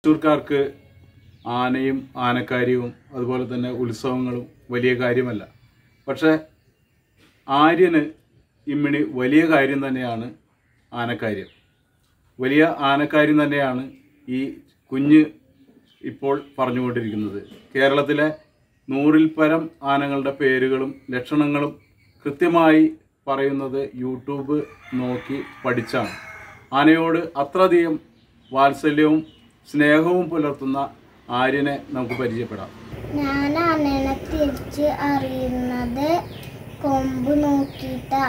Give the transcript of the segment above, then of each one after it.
തൃശ്ശൂർക്കാർക്ക് ആനയും ആനക്കാര്യവും അതുപോലെ തന്നെ ഉത്സവങ്ങളും വലിയ കാര്യമല്ല പക്ഷേ ആര്യന് ഇമ്മിണി വലിയ കാര്യം തന്നെയാണ് ആനക്കാര്യം വലിയ ആനക്കാര്യം തന്നെയാണ് ഈ കുഞ്ഞ് ഇപ്പോൾ പറഞ്ഞുകൊണ്ടിരിക്കുന്നത് കേരളത്തിലെ നൂറിൽ പരം ആനകളുടെ പേരുകളും ലക്ഷണങ്ങളും കൃത്യമായി പറയുന്നത് യൂട്യൂബ് നോക്കി പഠിച്ചാണ് ആനയോട് അത്രയധികം വാത്സല്യവും സ്നേഹവും പുലർത്തുന്ന ആര്യനെ നമുക്ക് പരിചയപ്പെടാം ഞാൻ ആനേനെ തിരിച്ച് അറിയുന്നത് കൊമ്പ് നോക്കിയിട്ടാ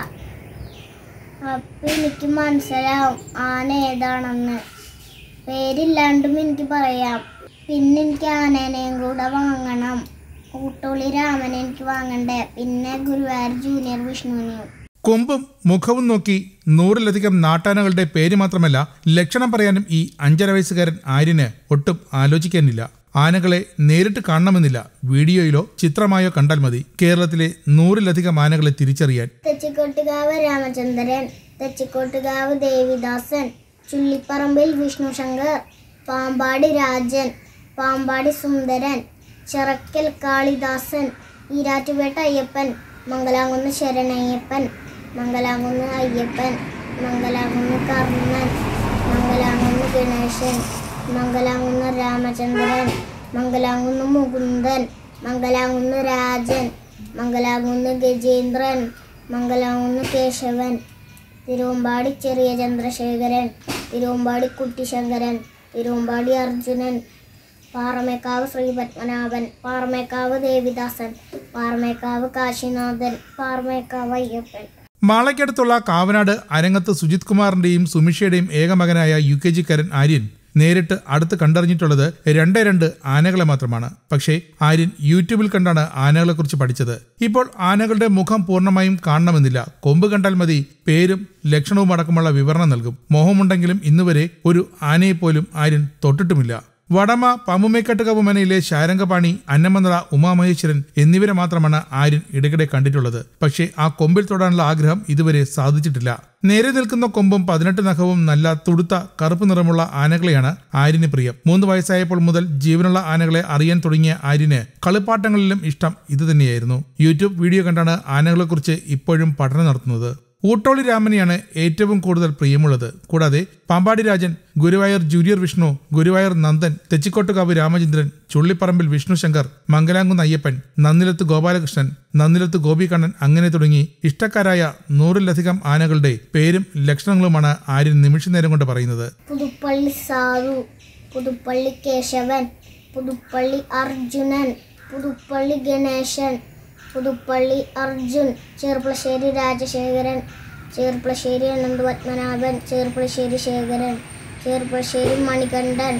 അപ്പൊ എനിക്ക് മനസ്സിലാവും ആന ഏതാണെന്ന് പേരില്ലാണ്ടും എനിക്ക് പറയാം പിന്നെ എനിക്ക് ആനേനെയും കൂടെ വാങ്ങണം ഊട്ടുള്ളി രാമനെ എനിക്ക് വാങ്ങണ്ടേ പിന്നെ ഗുരുവായൂർ ജൂനിയർ വിഷ്ണുവിനെയും കൊമ്പും മുഖവും നോക്കി നൂറിലധികം നാട്ടാനകളുടെ പേര് മാത്രമല്ല ലക്ഷണം പറയാനും ഈ അഞ്ചര വയസ്സുകാരൻ ആര്യന് ഒട്ടും ആലോചിക്കാനില്ല ആനകളെ നേരിട്ട് കാണണമെന്നില്ല വീഡിയോയിലോ ചിത്രമായോ കണ്ടാൽ മതി കേരളത്തിലെ നൂറിലധികം ആനകളെ തിരിച്ചറിയാൻ തെച്ചിക്കോട്ടുകാവ് രാമചന്ദ്രൻ തെച്ചിക്കോട്ടുകാവ് ദേവിദാസൻ ചുള്ളിപ്പറമ്പിൽ വിഷ്ണു ശങ്കർ പാമ്പാടി രാജൻ പാമ്പാടി സുന്ദരൻ ചിറക്കൽ കാളിദാസൻ ഈരാറ്റുപേട്ട അയ്യപ്പൻ മംഗലാകുന്ന് ശരണയ്യപ്പൻ മംഗലാകുന്ന് അയ്യപ്പൻ മംഗലാകുന്ന് കർണൻ മംഗലാകുന്ന് ഗണേശൻ മംഗലാകുന്ന് രാമചന്ദ്രൻ മംഗലാകുന്ന് മുകുന്ദൻ മംഗലാകുന്ന് രാജൻ മംഗലാകുന്ന് ഗജേന്ദ്രൻ മംഗലാകുന്ന് കേശവൻ തിരുവമ്പാടി ചെറിയ ചന്ദ്രശേഖരൻ തിരുവമ്പാടി കുട്ടിശങ്കരൻ തിരുവമ്പാടി അർജുനൻ പാറമേക്കാവ് ശ്രീ പത്മനാഭൻ പാറമേക്കാവ് ദേവിദാസൻ പാറമേക്കാവ് കാശിനാഥൻ പാറമേക്കാവ് അയ്യപ്പൻ മാളയ്ക്കടുത്തുള്ള കാവനാട് അരങ്ങത്ത് സുജിത് കുമാറിന്റെയും സുമിഷയുടെയും ഏകമകനായ യു കെ ജിക്കാരൻ ആര്യൻ നേരിട്ട് അടുത്ത് കണ്ടറിഞ്ഞിട്ടുള്ളത് രണ്ടേ രണ്ട് ആനകളെ മാത്രമാണ് പക്ഷേ ആര്യൻ യൂട്യൂബിൽ കണ്ടാണ് ആനകളെക്കുറിച്ച് പഠിച്ചത് ഇപ്പോൾ ആനകളുടെ മുഖം പൂർണ്ണമായും കാണണമെന്നില്ല കൊമ്പ് കണ്ടാൽ മതി പേരും ലക്ഷണവും അടക്കമുള്ള വിവരണം നൽകും മോഹമുണ്ടെങ്കിലും ഇന്നുവരെ ഒരു ആനയെപ്പോലും ആര്യൻ തൊട്ടിട്ടുമില്ല വടമ പമ്മുമേക്കട്ടുകവ് മനയിലെ ശാരംഗപാണി അന്നമന്ത്ര ഉമാമഹേശ്വരൻ എന്നിവരെ മാത്രമാണ് ആര്യൻ ഇടയ്ക്കിടെ കണ്ടിട്ടുള്ളത് പക്ഷേ ആ കൊമ്പിൽ തൊടാനുള്ള ആഗ്രഹം ഇതുവരെ സാധിച്ചിട്ടില്ല നേരെ നിൽക്കുന്ന കൊമ്പും പതിനെട്ട് നഖവും നല്ല തുടുത്ത കറുപ്പ് നിറമുള്ള ആനകളെയാണ് ആര്യന് പ്രിയം മൂന്ന് വയസ്സായപ്പോൾ മുതൽ ജീവനുള്ള ആനകളെ അറിയാൻ തുടങ്ങിയ ആര്യന് കളിപ്പാട്ടങ്ങളിലും ഇഷ്ടം ഇതുതന്നെയായിരുന്നു യൂട്യൂബ് വീഡിയോ കണ്ടാണ് ആനകളെക്കുറിച്ച് ഇപ്പോഴും പഠനം നടത്തുന്നത് ഊട്ടോളി രാമനെയാണ് ഏറ്റവും കൂടുതൽ പ്രിയമുള്ളത് കൂടാതെ പാമ്പാടി രാജൻ ഗുരുവായൂർ ജൂനിയർ വിഷ്ണു ഗുരുവായൂർ നന്ദൻ തെച്ചിക്കോട്ടുകാവ് രാമചന്ദ്രൻ ചുള്ളിപ്പറമ്പിൽ വിഷ്ണു ശങ്കർ മംഗലാംകുന്ന് അയ്യപ്പൻ നന്നിലത്ത് ഗോപാലകൃഷ്ണൻ നന്നിലത്ത് ഗോപികണ്ണൻ അങ്ങനെ തുടങ്ങി ഇഷ്ടക്കാരായ നൂറിലധികം ആനകളുടെ പേരും ലക്ഷണങ്ങളുമാണ് ആര്യൻ നിമിഷനേരം കൊണ്ട് പറയുന്നത് പുതുപ്പള്ളി സാധു പുതുപ്പള്ളി കേശവൻ പുതുപ്പള്ളി അർജുനൻ പുതുപ്പള്ളി ഗണേശൻ പുതുപ്പള്ളി അർജുൻ ചെറുപ്പളശ്ശേരി രാജശേഖരൻ ചെറുപ്പളശ്ശേരി അനന്തപത്മനാഭൻ ചെറുപ്പളശ്ശേരി ശേഖരൻ ചെറുപ്പളശ്ശേരി മണികണ്ഠൻ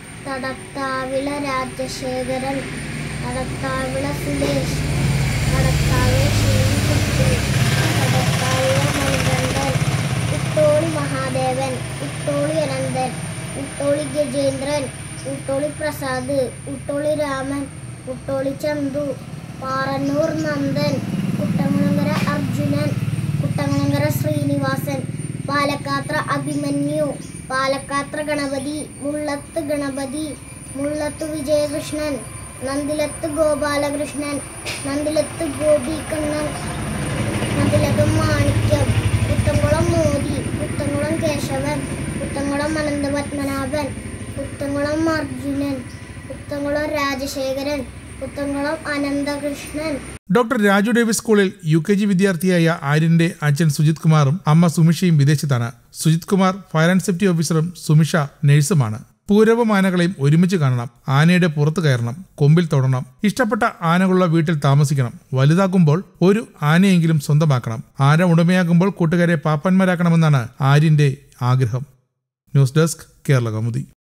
തടത്താവിള രാജശേഖരൻ തടത്താവിള സുരേഷ് തടത്താവിള ശ്രീകുട്ടി തടത്താവിള മണികണ്ഠൻ ഉട്ടോളി മഹാദേവൻ ഉട്ടോളി അനന്തൻ ഉട്ടോളി ഗജേന്ദ്രൻ ഉട്ടോളി പ്രസാദ് ഉട്ടോളി രാമൻ ഉട്ടോളി ചന്തു പാറന്നൂർ നന്ദൻ കുട്ടമംഗര അർജുനൻ കുട്ടമംഗര ശ്രീനിവാസൻ പാലക്കാത്ര അഭിമന്യു പാലക്കാത്ര ഗണപതി മുള്ളത്ത് ഗണപതി മുള്ളത്ത് വിജയകൃഷ്ണൻ നന്ദിലത്ത് ഗോപാലകൃഷ്ണൻ നന്ദിലത്ത് ഗോപികണ്ണൻ നന്ദിലകം മാണിക്യം പുത്തംകുളം മോദി പുത്തംകുളം കേശവൻ പുത്തംകുളം അനന്തപത്മനാഭൻ പുത്തംകുളം അർജുനൻ പുത്തംകുളം രാജശേഖരൻ പുത്തംകുളം അനന്തകൃഷ്ണൻ ഡോക്ടർ രാജു ഡേവിസ് സ്കൂളിൽ യു കെ ജി വിദ്യാർത്ഥിയായ ആര്യന്റെ അച്ഛൻ സുജിത് കുമാറും അമ്മ സുമിഷയും വിദേശത്താണ് Sujith Kumar fire and safety ഓഫീസറും സുമിഷ നഴ്സുമാണ് പൂരവും ആനകളെയും ഒരുമിച്ച് കാണണം ആനയുടെ പുറത്ത് കയറണം കൊമ്പിൽ തൊടണം ഇഷ്ടപ്പെട്ട ആനകളുള്ള വീട്ടിൽ താമസിക്കണം വലുതാകുമ്പോൾ ഒരു ആനയെങ്കിലും സ്വന്തമാക്കണം ആന ഉടമയാകുമ്പോൾ കൂട്ടുകാരെ പാപ്പന്മാരാക്കണമെന്നാണ് ആര്യന്റെ ആഗ്രഹം ന്യൂസ് ഡെസ്ക് കേരള കൗമുദി